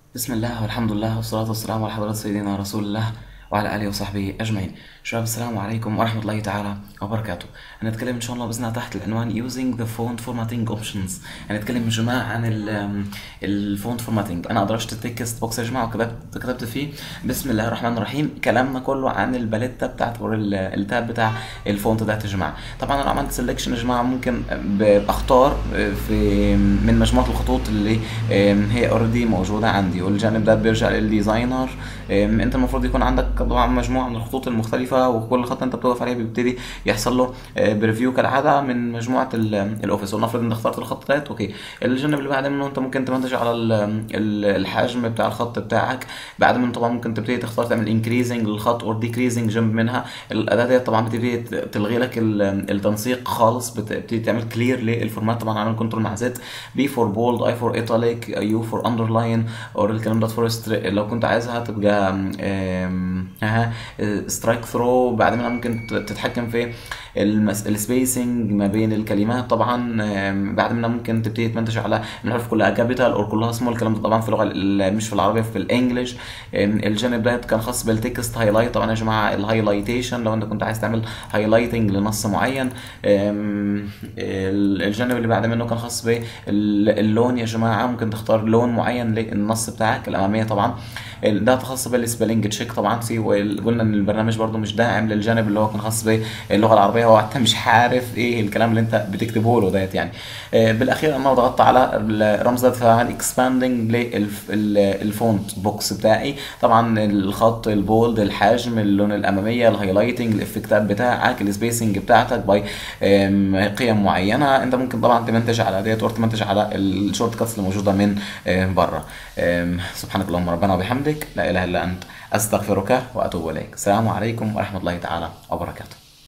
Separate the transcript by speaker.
Speaker 1: بسم الله والحمد لله والصلاة والسلام على حضرة سيدنا رسول الله وعلى آله وصحبه أجمعين شباب السلام عليكم ورحمة الله تعالى وبركاته هنتكلم إن شاء الله بإذن الله تحت العنوان using the font formatting options هنتكلم يا جماعة عن الفونت فورماتنج أنا أدرجت التكست بوكس يا جماعة وكتبت كتبت فيه بسم الله الرحمن الرحيم كلامنا كله عن الباليتا بتاعت أو ال- التاب بتاع الفونت ده يا جماعة طبعا أنا عملت سelection يا جماعة ممكن ب- بختار في من مجموعة الخطوط اللي هي اوريدي موجودة عندي والجانب ده بيرجع للديزاينر انت المفروض يكون عندك طبعا مجموعة من الخطوط المختلفة وكل خط انت بتقف عليه بيبتدي يحصل له بريفيو كالعادة من مجموعة ال- الاوفيس ولنفرض ان اخترت الخط ده اوكي الجانب اللي بعد منه انت ممكن تمنتج على ال- ال- الحجم بتاع الخط بتاعك بعد منه طبعا ممكن تبتدي تختار تعمل انكريزنج للخط اور ديكريزنج جنب منها الاداة ديت طبعا بتبتدي تلغي لك ال- التنسيق خالص بت- بتبتدي تعمل كلير للفورمات طبعا عامل كنترول مع زد بي فور بولد اي فور ايتاليك يو فور اندرلاين اور الكلام ده فور لو كنت عايزها تبقى ها سترايك ثرو بعد منها ممكن ت- تتحكم في السبيسنج ما بين الكلمات طبعا آم، بعد منها ممكن تبتدي تمنتج على الحروف كلها كابيتال او كلها سمول الكلام ده طبعا في اللغه ال- مش في العربيه في الانجليش آم، الجانب ده كان خاص بالتكست هايلايت طبعا يا جماعه الهايلايتيشن لو انت كنت عايز تعمل هايلايتنج لنص معين آم، ال- الجانب اللي بعد منه كان خاص باللون يا جماعه ممكن تختار لون معين للنص بتاعك الاماميه طبعا ال- ده خاص بالسبيلنج تشيك طبعا سي وقلنا ان البرنامج برضو مش داعم للجانب اللي هو كان خاص باللغه العربيه هو انت مش عارف ايه الكلام اللي انت بتكتبه له ديت يعني آه، بالاخير انا ضغطت على الرمز ده فعمل اكسباندنج للفونت بوكس بتاعي طبعا الخط البولد الحجم اللون الاماميه الهايلايتنج الافكتات بتاعك السبيسنج بتاعتك باي قيم معينه انت ممكن طبعا تمنتج على ديت اور تمنتج على الشورت كاتس اللي موجوده من آم، بره آم، سبحانك اللهم ربنا وبحمدك لا اله الا انت استغفرك واتوب اليك السلام عليكم ورحمه الله تعالى وبركاته